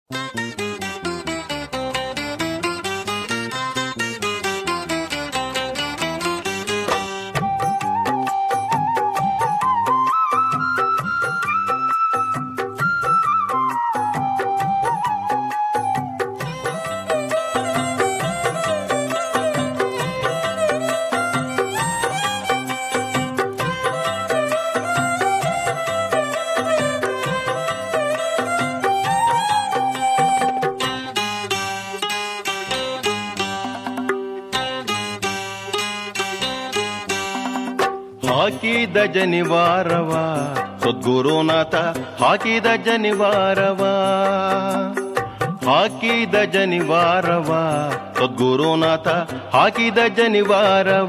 ಹಾಕಿದ ಜನಿವಾರವ ಸದ್ಗುರುನಾಥ ಹಾಕಿದ ಜನಿವಾರವ ಹಾಕಿದ ಜನಿವಾರವ ಸದ್ಗುರುನಾಥ ಹಾಕಿದ ಜನಿವಾರವ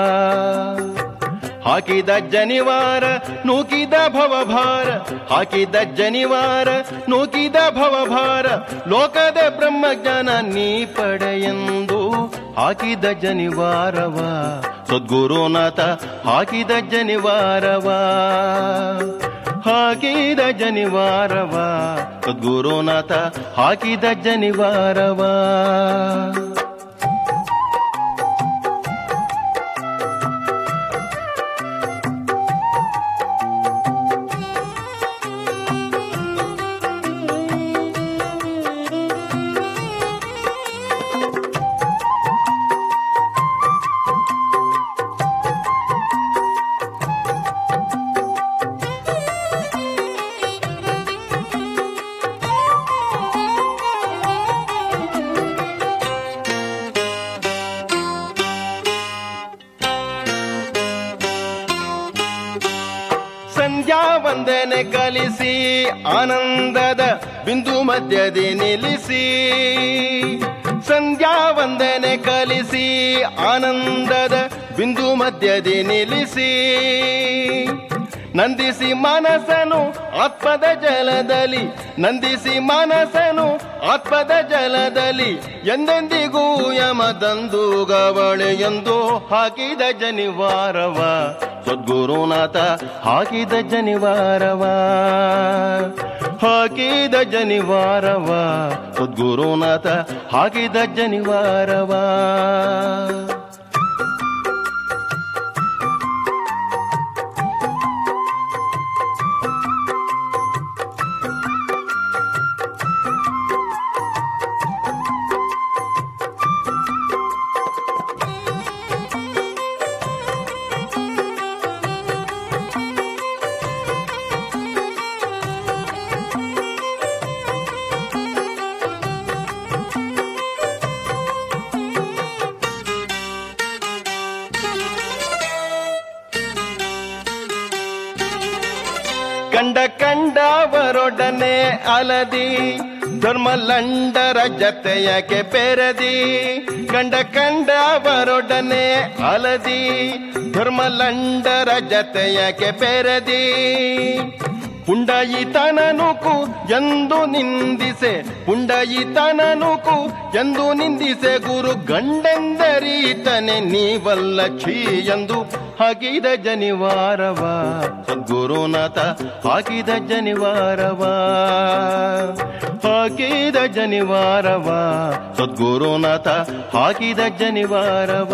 ಹಾಕಿದ ಜನಿವಾರ ನೂಕಿದ ಭವಭಾರ ಹಾಕಿದ ಜನಿವಾರ ನೂಕಿದ ಭವಭಾರ ಲೋಕದ ಬ್ರಹ್ಮಜ್ಞಾನ ನೀ ಪಡೆಯೆಂದು ಹಾಕಿದ ಜನಿವಾರವ ಸದ್ಗುರುನಾಥ ಹಾಕಿದ ಜನಿವಾರವ ಹಾಕಿದ ಜನಿವಾರವ ಸದ್ಗುರುನಾಥ ಹಾಕಿದ ಜನಿವಾರವ ಸಂಧ್ಯಾ ವಂದನೆ ಕಲಿಸಿ ಆನಂದದ ಬಿಂದು ಮಧ್ಯದಿ ನಿಲ್ಲಿಸಿ ಸಂಧ್ಯಾ ವಂದನೆ ಕಲಿಸಿ ಆನಂದದ ಬಿಂದು ಮಧ್ಯದಿ ನಿಲ್ಲಿಸಿ ನಂದಿಸಿ ಮನಸ್ಸನು ಆತ್ಮದ ಜಲದಲ್ಲಿ ನಂದಿಸಿ ಮನಸ್ಸನು ಆತ್ಮದ ಜಲದಲ್ಲಿ ಎಂದೆಂದಿಗೂ ಯಮದಂದು ಗವಳೆ ಎಂದು ಹಾಕಿದ ಜನಿವಾರವ ಸದ್ಗುರುನಾಥ ಹಾಕಿದ ಜನಿವಾರವ ಹಾಕಿದ ಜನಿವಾರವ ಸದ್ಗುರುನಾಥ ಹಾಕಿದ ಜನಿವಾರವ ಕಂಡ ಕಂಡವರೊಡನೆ ಅಲದಿ ಧರ್ಮಲಂಡರ ಜತೆಯಕ್ಕೆ ಬೆರದಿ ಕಂಡ ಕಂಡವರೊಡನೆ ಅಲದಿ ಧರ್ಮಲಂಡರ ಜತೆಯಕ್ಕೆ ಬೆರದಿ ಪುಂಡಯಿತನನುಕು ಎಂದು ನಿಂದಿಸೆ ಪುಂಡಯಿತನನುಕು ಎಂದು ನಿಂದಿಸೆ ಗುರು ಗಂಡೆಂದರೀತನೆ ನೀವಲ್ಲ ಛೀ ಎಂದು ಹಾಕಿದ ಜನಿವಾರವ ಸದ್ಗುರುನಾಥ ಹಾಕಿದ ಜನಿವಾರವ ಹಾಕಿದ ಜನಿವಾರವ ಸದ್ಗುರುನಾಥ ಹಾಕಿದ ಜನಿವಾರವ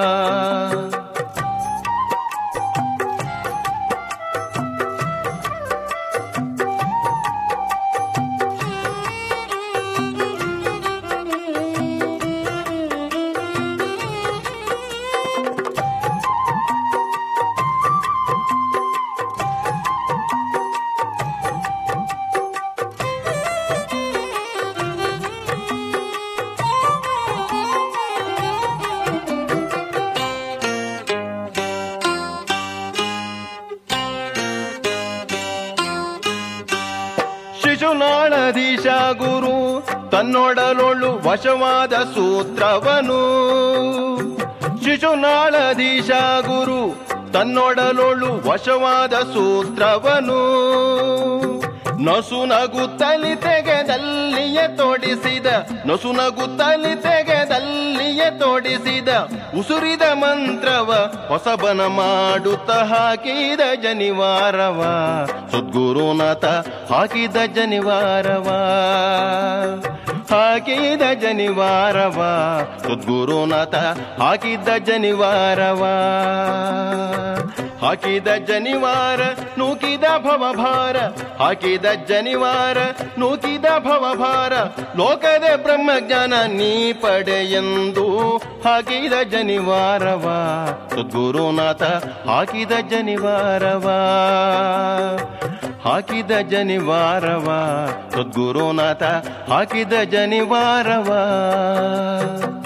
ಶಿಶುನಾಳಧೀಶ ಗುರು ತನ್ನೊಡಲೊಳು ವಶವಾದ ಸೂತ್ರವನು ಶಿಶುನಾಳಧೀಶ ಗುರು ತನ್ನೊಡಲೊಳು ವಶವಾದ ಸೂತ್ರವನು ನಸು ನಗುತ್ತಲಿ ತೆಗೆದಲ್ಲಿಯೇ ತೋಡಿಸಿದ ನಸು ನಗುತ್ತಲಿ ತೆಗೆದಲ್ಲಿಯೇ ತೋಡಿಸಿದ ಉಸುರಿದ ಮಂತ್ರವ ಹೊಸಬನ ಮಾಡುತ್ತ ಹಾಕಿದ ಜನಿವಾರವ ಸದ್ಗುರುನಾಥ ಹಾಕಿದ ಜನಿವಾರವ ಹಾಕಿದ ಜನಿವಾರವ ಸದ್ಗುರುನಾಥ ಹಾಕಿದ್ದ ಜನಿವಾರವ ಹಾಕಿದ ಜನಿವಾರ ನೂಕಿದ ಭವಭಾರ ಹಾಕಿದ ಜನಿವಾರ ನೂಕಿದ ಭವಭಾರ ಲೋಕದ ಬ್ರಹ್ಮಜ್ಞಾನ ನೀ ಪಡೆಯೆಂದು ಹಾಕಿದ ಜನಿವಾರವ ಸದ್ಗುರುನಾಥ ಹಾಕಿದ ಜನಿವಾರವ ಹಾಕಿದ ಜನಿವಾರವ ಸದ್ಗುರುನಾಥ ಹಾಕಿದ ಜನಿವಾರವ